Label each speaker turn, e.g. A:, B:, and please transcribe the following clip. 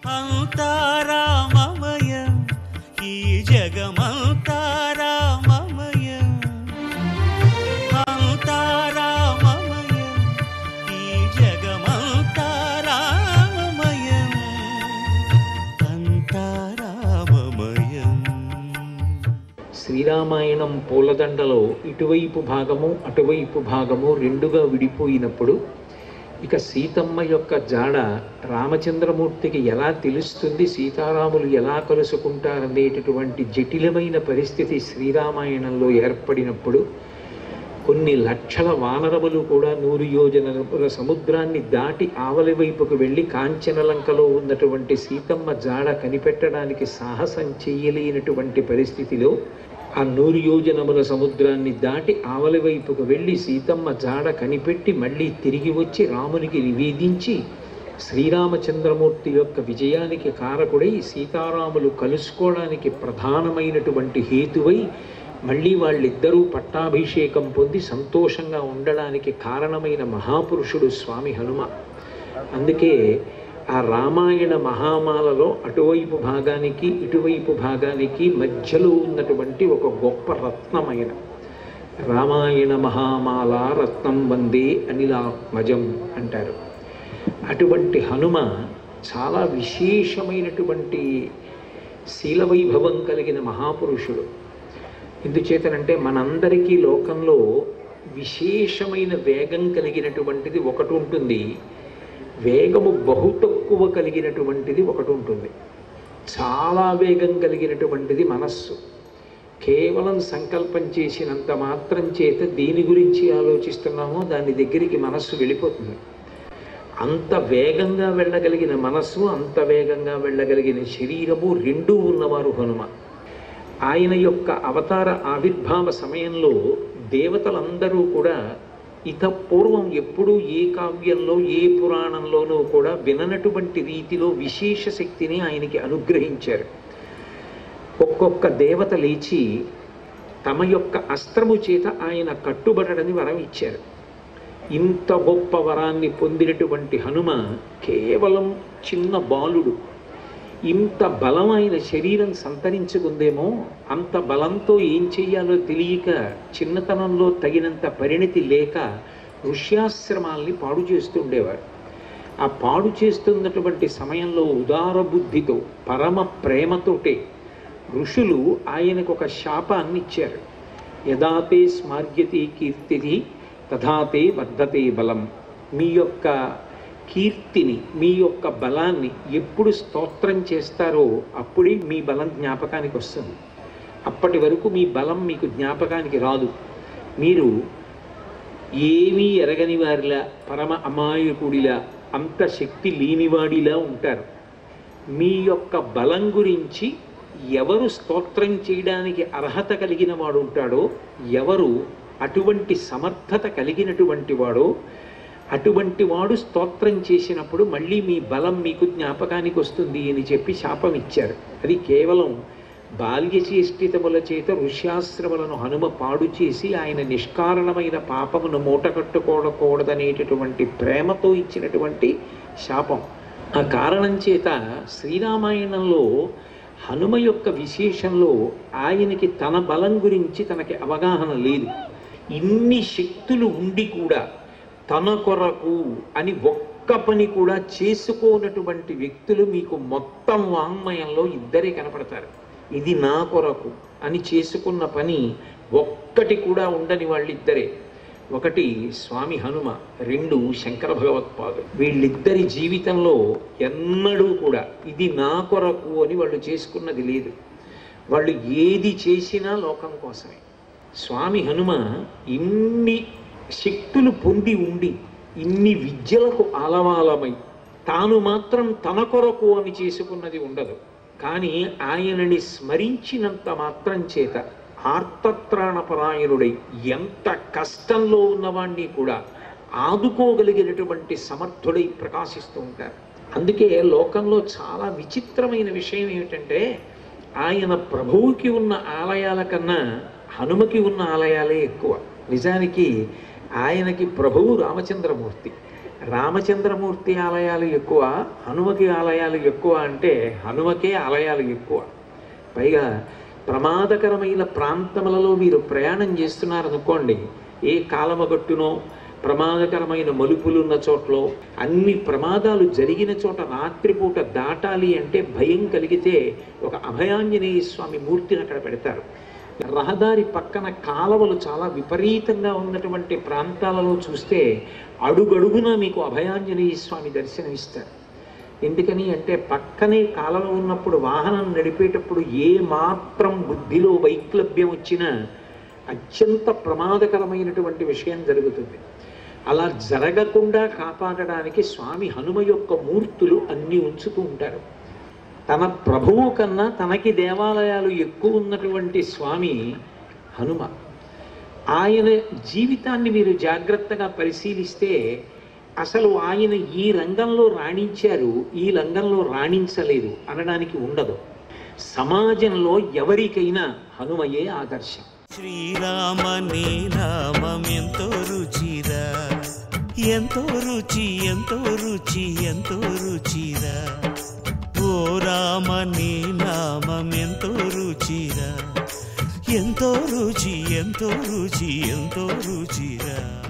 A: అంతారామమయం ఈ జగమంతారామమయం అంతారామమయం ఈ జగమంతారామమయం అంతారామమయం
B: శ్రీరామాయణం పూలదండలో ఇటువైపు భాగము అటువైపు భాగము రెండుగా విడిపోయినప్పుడు ఇక సీతమ్మ యొక్క జాడ రామచంద్రమూర్తికి ఎలా తెలుస్తుంది సీతారాములు ఎలా కలుసుకుంటారనేటటువంటి జటిలమైన పరిస్థితి శ్రీరామాయణంలో ఏర్పడినప్పుడు కొన్ని లక్షల వానరములు కూడా నూరు యోజనముల సముద్రాన్ని దాటి ఆవలి వైపుకు వెళ్ళి కాంచనలంకలో ఉన్నటువంటి సీతమ్మ జాడ కనిపెట్టడానికి సాహసం చెయ్యలేనటువంటి పరిస్థితిలో ఆ నూరు యోజనముల సముద్రాన్ని దాటి ఆవలి వైపుకు వెళ్ళి సీతమ్మ జాడ కనిపెట్టి మళ్ళీ తిరిగి వచ్చి రామునికి నివేదించి శ్రీరామచంద్రమూర్తి యొక్క విజయానికి కారకుడై సీతారాములు కలుసుకోవడానికి ప్రధానమైనటువంటి హేతువై మళ్ళీ వాళ్ళిద్దరూ పట్టాభిషేకం పొంది సంతోషంగా ఉండడానికి కారణమైన మహాపురుషుడు స్వామి హనుమ అందుకే ఆ రామాయణ మహామాలలో అటువైపు భాగానికి ఇటువైపు భాగానికి మధ్యలో ఉన్నటువంటి ఒక గొప్ప రత్నమైన రామాయణ మహామాల రత్నం వందే అనిలాత్మజం అంటారు అటువంటి హనుమ చాలా విశేషమైనటువంటి శీలవైభవం కలిగిన మహాపురుషుడు ఎందుచేతనంటే మనందరికీ లోకంలో విశేషమైన వేగం కలిగినటువంటిది ఒకటి ఉంటుంది వేగము బహు తక్కువ కలిగినటువంటిది ఒకటి ఉంటుంది చాలా వేగం కలిగినటువంటిది మనస్సు కేవలం సంకల్పం చేసినంత మాత్రం చేత దేని గురించి ఆలోచిస్తున్నామో దాని దగ్గరికి మనస్సు వెళ్ళిపోతుంది అంత వేగంగా వెళ్ళగలిగిన మనస్సు అంత వేగంగా వెళ్ళగలిగిన శరీరము రెండూ ఉన్నవారు హనుమ ఆయన యొక్క అవతార ఆవిర్భావ సమయంలో దేవతలందరూ కూడా ఇత పూర్వం ఎప్పుడూ ఏ కావ్యంలో ఏ పురాణంలోనూ కూడా విననటువంటి రీతిలో విశేష శక్తిని ఆయనకి అనుగ్రహించారు ఒక్కొక్క దేవత లేచి తమ యొక్క అస్త్రము చేత ఆయన కట్టుబడని వరం ఇచ్చారు ఇంత గొప్ప వరాన్ని పొందినటువంటి హనుమ కేవలం చిన్న బాలుడు ఇంత బలమైన శరీరం సంతరించుకుందేమో అంత బలంతో ఏం చెయ్యాలో తెలియక చిన్నతనంలో తగినంత పరిణతి లేక ఋష్యాశ్రమాల్ని పాడు చేస్తూ ఉండేవారు ఆ పాడు చేస్తున్నటువంటి సమయంలో ఉదార బుద్ధితో పరమ ప్రేమతోటే ఋషులు ఆయనకు ఒక శాపాన్ని ఇచ్చారు యదాతే స్మార్యతే కీర్తిది తథాతే వర్ధతే బలం మీ యొక్క కీర్తిని మీ యొక్క బలాన్ని ఎప్పుడు స్తోత్రం చేస్తారో అప్పుడే మీ బలం జ్ఞాపకానికి వస్తుంది అప్పటి వరకు మీ బలం మీకు జ్ఞాపకానికి రాదు మీరు ఏమీ ఎరగని వారిలా పరమ అమాయకుడిలా అంత శక్తి లేనివాడిలా ఉంటారు మీ యొక్క బలం గురించి ఎవరు స్తోత్రం చేయడానికి అర్హత కలిగిన వాడు ఉంటాడో ఎవరు అటువంటి సమర్థత కలిగినటువంటి వాడో అటువంటి వాడు స్తోత్రం చేసినప్పుడు మళ్ళీ మీ బలం మీకు జ్ఞాపకానికి వస్తుంది అని చెప్పి శాపం ఇచ్చారు అది కేవలం బాల్యచేష్టితముల చేత ఋష్యాశ్రములను హనుమ పాడు చేసి ఆయన నిష్కారణమైన పాపమును మూటకట్టుకోకూడదనేటటువంటి ప్రేమతో ఇచ్చినటువంటి శాపం ఆ కారణం చేత శ్రీరామాయణంలో హనుమ యొక్క విశేషంలో ఆయనకి తన బలం గురించి తనకి అవగాహన లేదు ఇన్ని శక్తులు ఉండి కూడా తన కొరకు అని ఒక్క పని కూడా చేసుకోనటువంటి వ్యక్తులు మీకు మొత్తం వాంగ్మయంలో ఇద్దరే కనపడతారు ఇది నా కొరకు అని చేసుకున్న పని ఒక్కటి కూడా ఉండని వాళ్ళిద్దరే ఒకటి స్వామి హనుమ రెండు శంకర భగవత్పాదులు వీళ్ళిద్దరి జీవితంలో ఎన్నడూ కూడా ఇది నా కొరకు అని వాళ్ళు చేసుకున్నది లేదు వాళ్ళు ఏది చేసినా లోకం కోసమే స్వామి హనుమ ఇన్ని శక్తులు పొంది ఉండి ఇన్ని విద్యలకు ఆలవాలమై తాను మాత్రం తన కొరకు అని చేసుకున్నది ఉండదు కానీ ఆయనని స్మరించినంత మాత్రం చేత ఆర్తత్రాణపరాయణుడై ఎంత కష్టంలో ఉన్నవాణ్ణి కూడా ఆదుకోగలిగినటువంటి సమర్థుడై ప్రకాశిస్తూ ఉంటారు అందుకే లోకంలో చాలా విచిత్రమైన విషయం ఏమిటంటే ఆయన ప్రభువుకి ఉన్న ఆలయాల కన్నా హనుమకి ఉన్న ఆలయాలే ఎక్కువ నిజానికి ఆయనకి ప్రభువు రామచంద్రమూర్తి రామచంద్రమూర్తి ఆలయాలు ఎక్కువ హనుమకి ఆలయాలు ఎక్కువ అంటే హనుమకే ఆలయాలు ఎక్కువ పైగా ప్రమాదకరమైన ప్రాంతములలో మీరు ప్రయాణం చేస్తున్నారనుకోండి ఏ కాలమగట్టునో ప్రమాదకరమైన మలుపులు ఉన్న చోట్లో అన్ని ప్రమాదాలు జరిగిన చోట రాత్రిపూట దాటాలి అంటే భయం కలిగితే ఒక అభయాంజనేయ స్వామి మూర్తిని అక్కడ పెడతారు రహదారి పక్కన కాలవలు చాలా విపరీతంగా ఉన్నటువంటి ప్రాంతాలలో చూస్తే అడుగడుగునా మీకు అభయాంజనేయ స్వామి దర్శనమిస్తారు ఎందుకని అంటే పక్కనే కాలవ ఉన్నప్పుడు వాహనం నడిపేటప్పుడు ఏ మాత్రం బుద్ధిలో వైక్లభ్యం వచ్చినా అత్యంత ప్రమాదకరమైనటువంటి విషయం జరుగుతుంది అలా జరగకుండా కాపాడడానికి స్వామి హనుమ యొక్క మూర్తులు అన్నీ ఉంచుతూ ఉంటారు తన ప్రభువు కన్నా తనకి దేవాలయాలు ఎక్కువ ఉన్నటువంటి స్వామి హనుమ ఆయన జీవితాన్ని మీరు జాగ్రత్తగా పరిశీలిస్తే అసలు ఆయన ఈ రంగంలో రాణించారు ఈ రంగంలో రాణించలేదు అనడానికి ఉండదు సమాజంలో ఎవరికైనా హనుమయే ఆదర్శం
A: శ్రీరామ నీ నామం ఎంతో రుచిరా ఎంతో రుచి ఎంతో రుచి ఎంతో రుచిరా ఓ రామ నీ నామం ఎంతో రుచిరా ఎంతో రుచి ఎంతో రుచి ఎంతో రుచిరా